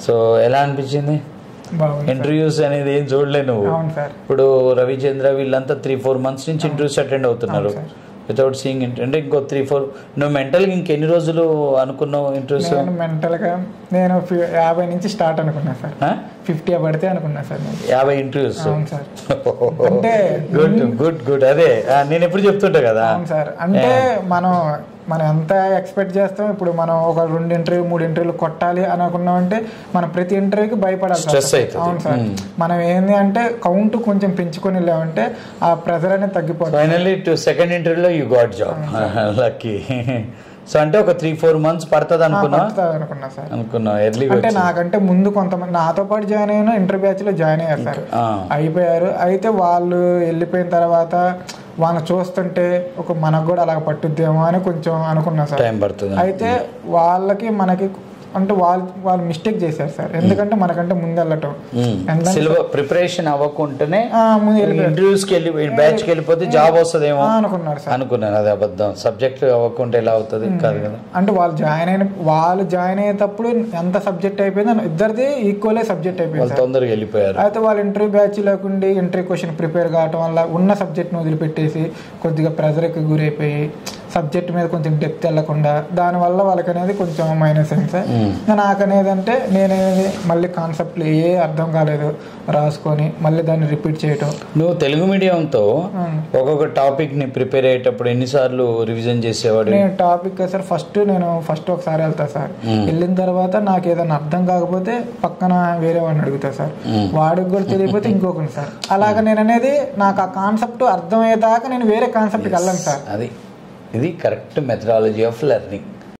So ఎలా అనిపించింది బాగుంది సార్. ఇంటర్వ్యూస్ అనేది ఏం చూడలే నువ్వు అవును సార్ ఇప్పుడు రవిచంద్ర వీళ్ళంతా త్రీ ఫోర్ మంత్స్ నుంచి ఇంటర్వ్యూస్ అటెండ్ అవుతున్నారు అవును వితౌట్ సీయింగ్ అంటే ఇంకో త్రీ ఫోర్ నువ్వు మెంటల్గా ఇంకెన్ని రోజులు అనుకున్నావు ఇంటర్వ్యూస్ నేను మెంటల్గా నేను ఫి- యాభై నుంచి స్టార్ట్ అనుకున్నా సార్ ఫిఫ్టీ పడితే అనుకున్నా సార్ నేను యాభై ఇంటర్వ్యూస్ అవును సార్ అంటే గుడ్ గుడ్ గుడ్ అదే ఆ, నేను ఎప్పుడు చెప్తుంటా కదా అవును సార్ అంటే మనం మనం ఎంత ఎక్స్పెక్ట్ చేస్తాం ఇప్పుడు మనం ఒక రెండు ఇంటర్వ్యూ మూడు ఇంటర్వ్యూలు కొట్టాలి అని అనుకున్నామంటే మనం ప్రతి ఇంటర్వ్యూకి భయపడాలి సార్. Stress అవుతుంది. అవును సార్ మ్మ్. మనం ఏంది అంటే కౌంట్ కొంచెం పెంచుకొని వెళ్ళామంటే ఆ ప్రెజర్ అనేది తగ్గిపోతుంది ఫైనల్లీ టు సెకండ్ ఇంటర్వ్యూలో you got job lucky so అంటే ఒక త్రీ ఫోర్ మంత్స్ పడుతుంది అనుకున్నా పడుతుంది అనుకున్నా సార్ అనుకున్నా ఎర్లీ అంటే నాకంటే ముందు కొంతమంది నాతో పాటు జాయిన్ అయిన ఇంటర్ బ్యాచ్ లో జాయిన్ అయ్యారు సార్ అయిపోయారు అయితే వాళ్ళు వెళ్ళిపోయిన తర్వాత వాళ్ళని చూస్తుంటే ఒక మనకు కూడా అలా పట్టుద్దేమో అని కొంచెం అనుకున్నా సార్ టైం పడుతుంది అయితే వాళ్ళకి మనకి అంటే వాళ్ళు వాళ్ళు మిస్టేక్ చేశారు సార్ ఎందుకంటే మనకంటే ముందు వెళ్ళటం ఎందుకంటే- సిలబస్ ప్రిపరేషన్ అవ్వకుండానే ఆ, ముందు వెళ్ళిపోయారు ఇంటర్వ్యూస్కి వెళ్ళి బ్యాచ్కి వెళ్ళిపోతే జాబ్ వస్తుందేమో ఆ, అనుకున్నారు సార్ అనుకున్నాను అది అబద్ధం సబ్జెక్ట్ అవ్వకుంటే ఎలా అవుతుంది కాదు కదా అంటే వాళ్ళు జాయిన్ అయిన వాళ్ళు జాయిన్ అయ్యేటప్పుడు ఎంత సబ్జెక్ట్ అయిపోయిందో ఇద్దరిది ఈక్వలే సబ్జెక్ట్ అయిపోయింది వాళ్ళు సార్ తొందరగా వెళ్ళిపోయారు అయితే వాళ్ళు ఇంటర్వ్యూ బ్యాచ్ లేకుండా ఇంటర్వ్యూ క్వశ్చన్ ప్రిపేర్ కావటం వల్ల ఉన్న సబ్జెక్ట్ని వదిలిపెట్టేసి కొద్దిగా ప్రెజర్కి గురైపోయి సబ్జెక్ట్ మీద కొంచెం డెప్త్ వెళ్ళకుండా దానివల్ల వాళ్ళకి అనేది కొంచెం మైనస్ అయింది సార్ ఇంకా నాకు అనేది అంటే నేనేది మళ్ళీ కాన్సెప్ట్లు ఏ అర్థం కాలేదు రాసుకొని మళ్ళీ దాన్ని రిపీట్ చేయటం నువ్వు తెలుగు మీడియంతో ఉమ్. ఒక్కొక్క టాపిక్ ని ప్రిపేర్ అయ్యేటప్పుడు ఎన్నిసార్లు రివిజన్ చేసేవాడు నేను టాపిక్ సార్ ఫస్ట్ నేను ఫస్ట్ ఒకసారి వెళ్తా సార్ వెళ్ళిన తర్వాత నాకు ఏదైనా అర్థం కాకపోతే పక్కన వేరే వాడిని అడుగుతా సార్ వాడికి కూడా తెలియకపోతే ఇంకొకటి సార్ అలాగ నేను అనేది నాకు ఆ కాన్సెప్ట్ అర్థమయ్యేదాకా నేను వేరే కాన్సెప్ట్కి వెళ్ళను సార్ అది ఇది కరెక్ట్ మెథడాలజీ ఆఫ్ లెర్నింగ్